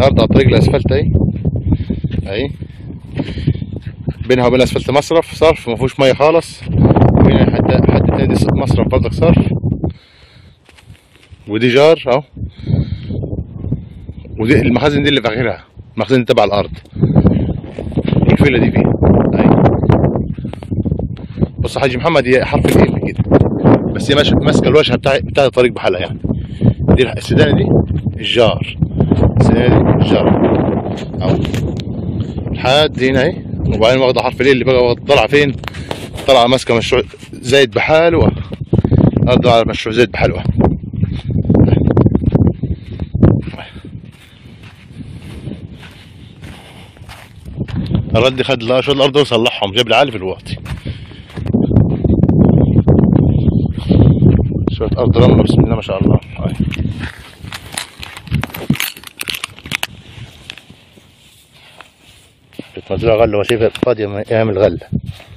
الارض على طريق الاسفلت اهي اهي بينها وبين الاسفلت مصرف صرف ما فيهوش ميه خالص وهنا حد حد تاني دي مصرف برضك صرف ودي جار اهو ودي المخازن دي اللي في اخرها المخزن دي تبع الارض الفيلا دي فيه اهي بص يا حاج محمد هي حرف الام كده بس هي ماشيه ماسكه الواجهه بتاع بتاع الطريق بحالها يعني دي السدانه دي الجار السدانه دي الجار اهو لحد هنا اهي وبعدين واخده حرف ال اللي بقى طالعه فين؟ طالعه ماسكه مشروع زايد بحاله ارض على مشروع زايد بحاله الرد خد شويه الارض وصلحهم جاب لي عالي في الواطي شويه ارض رمله بسم الله ما شاء الله هاي. بتنزلها غله وشايفها فاضيه من ايام الغله